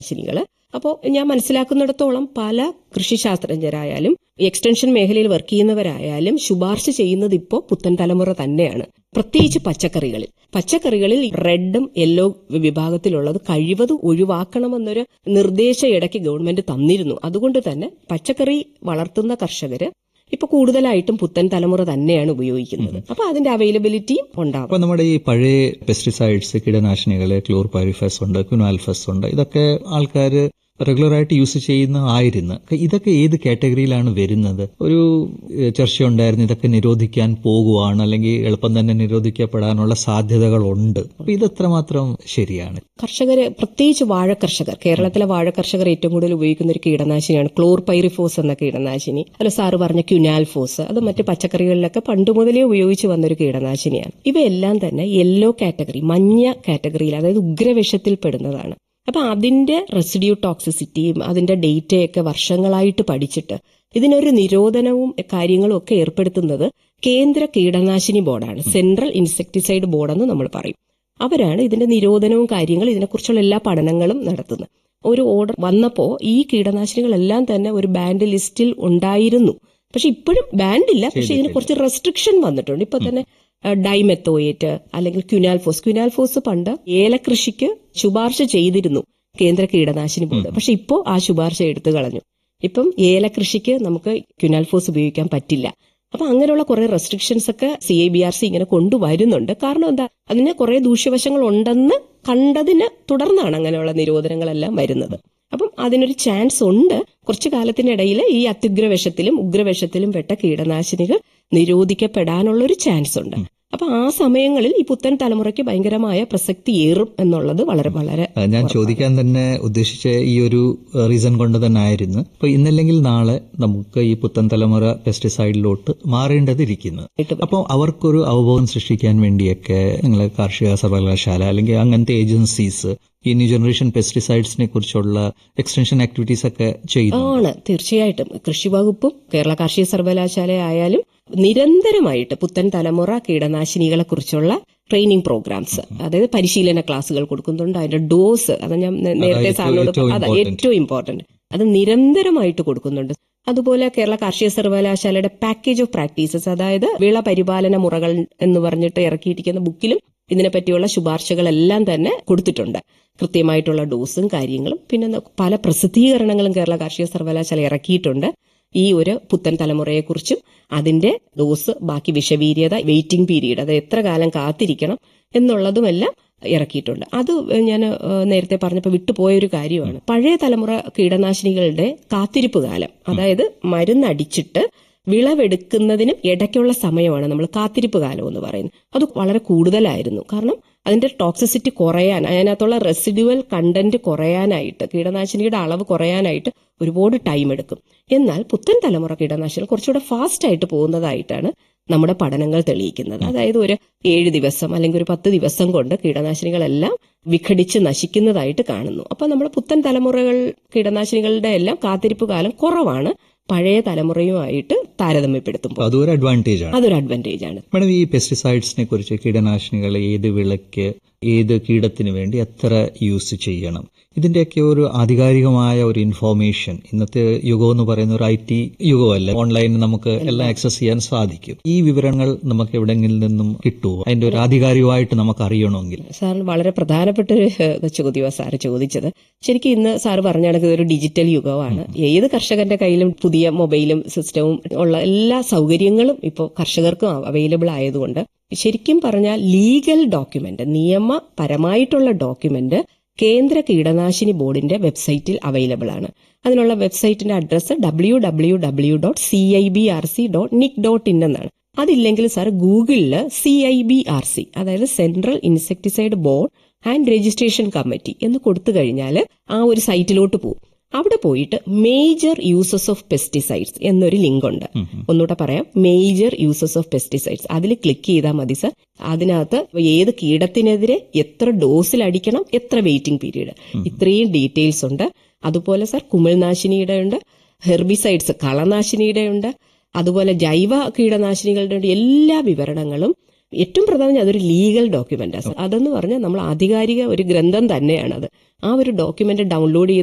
കീടനാശിനികള് അപ്പോൾ ഞാൻ മനസ്സിലാക്കുന്നിടത്തോളം പല കൃഷിശാസ്ത്രജ്ഞരായാലും എക്സ്റ്റൻഷൻ മേഖലയിൽ വർക്ക് ചെയ്യുന്നവരായാലും ശുപാർശ ചെയ്യുന്നത് ഇപ്പോൾ പുത്തൻ തലമുറ തന്നെയാണ് പ്രത്യേകിച്ച് പച്ചക്കറികളിൽ പച്ചക്കറികളിൽ റെഡും യെല്ലോ വിഭാഗത്തിലുള്ളത് കഴിവതും ഒഴിവാക്കണമെന്നൊരു നിർദ്ദേശം ഇടയ്ക്ക് ഗവൺമെന്റ് തന്നിരുന്നു അതുകൊണ്ട് തന്നെ പച്ചക്കറി വളർത്തുന്ന കർഷകര് ഇപ്പൊ കൂടുതലായിട്ടും പുത്തൻ തലമുറ തന്നെയാണ് ഉപയോഗിക്കുന്നത് അപ്പൊ അതിന്റെ അവൈലബിലിറ്റിയും ഉണ്ടാവും അപ്പൊ നമ്മുടെ ഈ പഴയ പെസ്റ്റിസൈഡ്സ് കീടനാശിനികള് ക്ലോർ പാരിഫസ് ഉണ്ട് ക്യുനാൽഫസ് ഉണ്ട് ഇതൊക്കെ ആൾക്കാർ റെഗുലറായിട്ട് യൂസ് ചെയ്യുന്ന ആയിരുന്നു ഇതൊക്കെ ഏത് കാറ്റഗറിയിലാണ് വരുന്നത് ഒരു ഏഹ്, ചർച്ചയുണ്ടായിരുന്നു ഇതൊക്കെ നിരോധിക്കാൻ പോകുവാണ് അല്ലെങ്കിൽ എളുപ്പം തന്നെ നിരോധിക്കപ്പെടാനുള്ള സാധ്യതകളുണ്ട് അപ്പൊ ഇത് എത്രമാത്രം ശരിയാണ് കർഷകര് പ്രത്യേകിച്ച് വാഴ കർഷകർ കേരളത്തിലെ വാഴ കർഷകർ ഏറ്റവും കൂടുതൽ ഉപയോഗിക്കുന്ന ഒരു കീടനാശിനിയാണ് ക്ലോർ പൈറിഫോസ് എന്ന കീടനാശിനി അല്ല സാറ് പറഞ്ഞ ക്യുനാൽഫോസ് അത് മറ്റ് പച്ചക്കറികളിലൊക്കെ പണ്ട് മുതലേ ഉപയോഗിച്ച് വന്നൊരു കീടനാശിനിയാണ് ഇവയെല്ലാം തന്നെ യെല്ലോ കാറ്റഗറി മഞ്ഞ കാറ്റഗറിയിൽ അതായത് ഉഗ്രവിഷത്തിൽ പെടുന്നതാണ് അപ്പൊ അതിന്റെ റെസിഡ്യൂ ടോക്സിസിറ്റിയും അതിന്റെ ഡേറ്റയൊക്കെ വർഷങ്ങളായിട്ട് പഠിച്ചിട്ട് ഇതിനൊരു നിരോധനവും കാര്യങ്ങളും ഒക്കെ ഏർപ്പെടുത്തുന്നത് കേന്ദ്ര കീടനാശിനി ബോർഡാണ് സെൻട്രൽ ഇൻസെക്ടിസൈഡ് ബോർഡെന്ന് നമ്മൾ പറയും അവരാണ് ഇതിന്റെ നിരോധനവും കാര്യങ്ങളും ഇതിനെക്കുറിച്ചുള്ള എല്ലാ പഠനങ്ങളും നടത്തുന്നത് ഒരു ഓർഡർ വന്നപ്പോൾ ഈ കീടനാശിനികളെല്ലാം തന്നെ ഒരു ബാൻഡ് ലിസ്റ്റിൽ ഉണ്ടായിരുന്നു പക്ഷെ ഇപ്പോഴും ബാൻഡ് ഇല്ല പക്ഷെ ഇതിന് കുറച്ച് റെസ്ട്രിക്ഷൻ വന്നിട്ടുണ്ട് ഇപ്പൊ തന്നെ ഡൈമെത്തോയേറ്റ് അല്ലെങ്കിൽ ക്യുനാൽഫോസ് ക്യുനാൽഫോസ് പണ്ട് ഏലകൃഷിക്ക് ശുപാർശ ചെയ്തിരുന്നു കേന്ദ്ര കീടനാശിനി ബോർഡ് പക്ഷെ ഇപ്പോൾ ആ ശുപാർശ എടുത്തു കളഞ്ഞു ഇപ്പം ഏലകൃഷിക്ക് നമുക്ക് ക്യുനാൽഫോസ് ഉപയോഗിക്കാൻ പറ്റില്ല അപ്പൊ അങ്ങനെയുള്ള കുറെ റെസ്ട്രിക്ഷൻസ് ഒക്കെ C I B R C ഇങ്ങനെ കൊണ്ടുവരുന്നുണ്ട് കാരണം എന്താ അതിന് കുറെ ദൂഷ്യവശങ്ങൾ ഉണ്ടെന്ന് കണ്ടതിന് തുടർന്നാണ് അങ്ങനെയുള്ള നിരോധനങ്ങളെല്ലാം വരുന്നത് അപ്പം അതിനൊരു ചാൻസ് ഉണ്ട് കുറച്ചു കാലത്തിനിടയിൽ ഈ അത്യുഗ്രവിഷത്തിലും ഉഗ്രവിഷത്തിലും പെട്ട കീടനാശിനികൾ നിരോധിക്കപ്പെടാനുള്ള ഒരു ചാൻസ് ഉണ്ട് അപ്പൊ ആ സമയങ്ങളിൽ ഈ പുത്തൻ തലമുറയ്ക്ക് ഭയങ്കരമായ പ്രസക്തി ഏറും എന്നുള്ളത് വളരെ വളരെ ആ, ഞാൻ ചോദിക്കാൻ തന്നെ ഉദ്ദേശിച്ച ഈ ഒരു റീസൺ കൊണ്ട് തന്നെ ആയിരുന്നു അപ്പൊ ഇന്നല്ലെങ്കിൽ നാളെ നമുക്ക് ഈ പുത്തൻ തലമുറ പെസ്റ്റിസൈഡിലോട്ട് മാറേണ്ടതിരിക്കുന്നു അപ്പോൾ അവർക്കൊരു അവബോധം സൃഷ്ടിക്കാൻ വേണ്ടിയൊക്കെ നിങ്ങൾ കാർഷിക സർവകലാശാല അല്ലെങ്കിൽ അങ്ങനത്തെ ഏജൻസീസ് ഈ ന്യൂ ജനറേഷൻ പെസ്റ്റിസൈഡ്സിനെ കുറിച്ചുള്ള എക്സ്റ്റൻഷൻ ആക്ടിവിറ്റീസ് ഒക്കെ ചെയ്യുന്നു ആണ് തീർച്ചയായിട്ടും കൃഷി വകുപ്പും കേരള കാർഷിക സർവകലാശാല ആയാലും നിരന്തരമായിട്ട് പുത്തൻ തലമുറ കീടനാശിനികളെ കുറിച്ചുള്ള ട്രെയിനിങ് പ്രോഗ്രാംസ് അതായത് പരിശീലന ക്ലാസുകൾ കൊടുക്കുന്നുണ്ട് അതിന്റെ ഡോസ് അത് ഞാൻ നേ- നേരത്തെ ഏറ്റവും- സാറിനോട് ഏറ്റവും അതാ important. ഏറ്റവും ഇമ്പോർട്ടന്റ് അത് നിരന്തരമായിട്ട് കൊടുക്കുന്നുണ്ട് അതുപോലെ കേരള കാർഷിക സർവകലാശാലയുടെ പാക്കേജ് ഓഫ് പ്രാക്ടീസസ് അതായത് വിള പരിപാലന മുറകൾ എന്ന് പറഞ്ഞിട്ട് ഇറക്കിയിരിക്കുന്ന ബുക്കിലും ഇതിനെപ്പറ്റിയുള്ള ശുപാർശകളെല്ലാം തന്നെ കൊടുത്തിട്ടുണ്ട് കൃത്യമായിട്ടുള്ള ഡോസും കാര്യങ്ങളും പിന്നെ ന- പല പ്രസിദ്ധീകരണങ്ങളും കേരള കാർഷിക സർവകലാശാല ഇറക്കിയിട്ടുണ്ട് ഈ ഒരു പുത്തൻ തലമുറയെക്കുറിച്ചും അതിന്റെ ഡോസ് ബാക്കി വിഷവീര്യത വെയിറ്റിംഗ് പീരീഡ് അത് എത്ര കാലം കാത്തിരിക്കണം എന്നുള്ളതുമെല്ലാം ഇറക്കിയിട്ടുണ്ട് അത് ഞാൻ നേരത്തെ പറഞ്ഞപ്പോൾ വിട്ടുപോയ ഒരു കാര്യമാണ് പഴയ തലമുറ കീടനാശിനികളുടെ കാത്തിരിപ്പ് കാലം അതായത് മരുന്നടിച്ചിട്ട് വിളവെടുക്കുന്നതിനും ഇടയ്ക്കുള്ള സമയമാണ് നമ്മൾ കാത്തിരിപ്പ് കാലം എന്ന് പറയുന്നത് അത് വളരെ കൂടുതലായിരുന്നു കാരണം അതിന്റെ ടോക്സിസിറ്റി കുറയാൻ അതിനകത്തുള്ള റെസിഡുവൽ കണ്ടന്റ് കുറയാനായിട്ട് കീടനാശിനിയുടെ അളവ് കുറയാനായിട്ട് ഒരുപാട് ടൈം എടുക്കും എന്നാൽ പുത്തൻ തലമുറ കീടനാശിനികൾ കുറച്ചുകൂടെ ഫാസ്റ്റ് ആയിട്ട് പോകുന്നതായിട്ടാണ് നമ്മുടെ പഠനങ്ങൾ തെളിയിക്കുന്നത് അതായത് ഒരു ഏഴ് ദിവസം അല്ലെങ്കിൽ ഒരു പത്ത് ദിവസം കൊണ്ട് കീടനാശിനികളെല്ലാം വിഘടിച്ച് നശിക്കുന്നതായിട്ട് കാണുന്നു അപ്പൊ നമ്മൾ പുത്തൻ തലമുറകൾ കീടനാശിനികളുടെ എല്ലാം കാത്തിരിപ്പ് കാലം കുറവാണ് പഴയ തലമുറയുമായിട്ട് താരതമ്യപ്പെടുത്തുമ്പോൾ അപ്പൊ അതൊരു അഡ്വാൻറ്റേജ് ആണ് അതൊരു അഡ്വാൻറ്റേജ് ആണ് മാഡം ഈ പെസ്റ്റിസൈഡ്സിനെ കുറിച്ച് കീടനാശിനികൾ ഏത് വിളയ്ക്ക് ഏത് കീടത്തിന് വേണ്ടി എത്ര യൂസ് ചെയ്യണം ഇതിന്റെയൊക്കെ ഒരു ആധികാരികമായ ഒരു ഇൻഫോർമേഷൻ ഇന്നത്തെ യുഗം എന്ന് പറയുന്ന ഒരു ഐ ടി യുഗമല്ല ഓൺലൈനിൽ നമുക്ക് എല്ലാം ആക്സസ് ചെയ്യാൻ സാധിക്കും ഈ വിവരങ്ങൾ നമുക്ക് എവിടെങ്കിലും നിന്നും കിട്ടുമോ അതിന്റെ ഒരു ആധികാരികമായിട്ട് നമുക്ക് അറിയണമെങ്കിൽ സാറിന് വളരെ പ്രധാനപ്പെട്ട ഒരു ഏഹ്, ചോദ്യമാണ് സാറ് ചോദിച്ചത് ശരിക്കും ഇന്ന് സാറ് പറഞ്ഞ കണക്ക് ഇതൊരു ഡിജിറ്റൽ യുഗമാണ് ഏത് കർഷകന്റെ കയ്യിലും പുതിയ മൊബൈലും സിസ്റ്റവും ഉള്ള എല്ലാ സൗകര്യങ്ങളും ഇപ്പോൾ കർഷകർക്കും അവൈലബിൾ ആയതുകൊണ്ട് ശരിക്കും പറഞ്ഞാൽ ലീഗൽ ഡോക്യുമെന്റ് നിയമപരമായിട്ടുള്ള ഡോക്യുമെന്റ് കേന്ദ്ര കീടനാശിനി ബോർഡിന്റെ വെബ്സൈറ്റിൽ അവൈലബിൾ ആണ് അതിനുള്ള വെബ്സൈറ്റിന്റെ address W W W dot C I B R C dot nic dot in എന്നാണ് അതില്ലെങ്കിൽ സാർ ഗൂഗിളിൽ C I B R C അതായത് central insecticide board and registration committee എന്ന് കൊടുത്തു കഴിഞ്ഞാൽ ആ ഒരു സൈറ്റിലോട്ട് പോകും അവിടെ പോയിട്ട് മേജർ യൂസസ് ഓഫ് പെസ്റ്റിസൈഡ്സ് എന്നൊരു ലിങ്ക് ഉണ്ട് ഒന്നുകൂടെ പറയാം മേജർ യൂസസ് ഓഫ് പെസ്റ്റിസൈഡ്സ് അതിൽ ക്ലിക്ക് ചെയ്താൽ മതി സർ അതിനകത്ത് ഏത് കീടത്തിനെതിരെ എത്ര ഡോസിൽ അടിക്കണം എത്ര വെയിറ്റിംഗ് പീരീഡ് ഇത്രയും ഡീറ്റെയിൽസ് ഉണ്ട് അതുപോലെ സർ കുമിൾനാശിനിയുടെ ഉണ്ട് ഹെർബിസൈഡ്സ് കളനാശിനിയുടെ ഉണ്ട് അതുപോലെ ജൈവ കീടനാശിനികളുടെ ഉണ്ട് എല്ലാ വിവരണങ്ങളും ഏറ്റവും പ്രധാനം അതൊരു ലീഗൽ ഡോക്യുമെന്റ് അതെന്ന് പറഞ്ഞാൽ നമ്മൾ ആധികാരിക ഒരു ഗ്രന്ഥം തന്നെയാണത് ആ ഒരു ഡോക്യുമെന്റ് ഡൗൺലോഡ് ചെയ്ത്